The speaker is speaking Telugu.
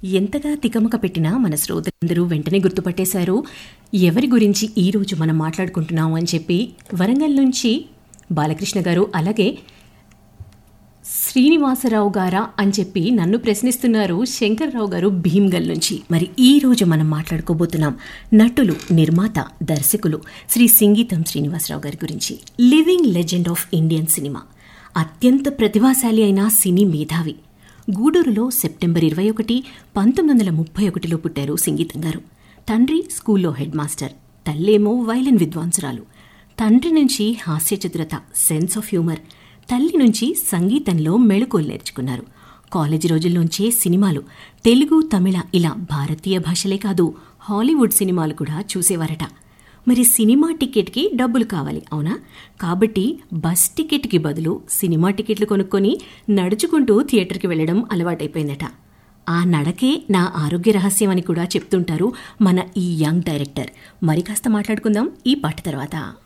ఎంతగా తికమక పెట్టినా మన శ్రోతలందరూ వెంటనే గుర్తుపట్టేశారు ఎవరి గురించి ఈ రోజు మనం మాట్లాడుకుంటున్నాం అని చెప్పి వరంగల్ నుంచి బాలకృష్ణ గారు అలాగే శ్రీనివాసరావు గారా అని చెప్పి నన్ను ప్రశ్నిస్తున్నారు శంకర్రావు గారు భీమ్గల్ నుంచి మరి ఈ రోజు మనం మాట్లాడుకోబోతున్నాం నటులు నిర్మాత దర్శకులు శ్రీ సింగీతం శ్రీనివాసరావు గారి గురించి living legend of Indian cinema అత్యంత ప్రతిభాశాలి అయిన సినీ మేధావి గూడూరులో సెప్టెంబర్ ఇరవై ఒకటి పంతొమ్మిది వందల ముప్పై ఒకటిలో పుట్టారు సంగీతం గారు తండ్రి స్కూల్లో హెడ్ మాస్టర్ తల్లేమో వైలన్ విద్వాంసురాలు తండ్రి నుంచి హాస్య చతురత సెన్స్ ఆఫ్ హ్యూమర్ తల్లి నుంచి సంగీతంలో మెళుకువలు నేర్చుకున్నారు కాలేజీ రోజుల్లోంచే సినిమాలు తెలుగు తమిళ ఇలా భారతీయ భాషలే కాదు హాలీవుడ్ సినిమాలు కూడా చూసేవారట మరి సినిమా టికెట్కి డబ్బులు కావాలి అవునా కాబట్టి బస్ టికెట్కి బదులు సినిమా టికెట్లు కొనుక్కొని నడుచుకుంటూ థియేటర్కి వెళ్ళడం అలవాటైపోయిందట ఆ నడకే నా ఆరోగ్య రహస్యం అని కూడా చెప్తుంటారు మన ఈ యంగ్ డైరెక్టర్ మరి కాస్త మాట్లాడుకుందాం ఈ పాట తర్వాత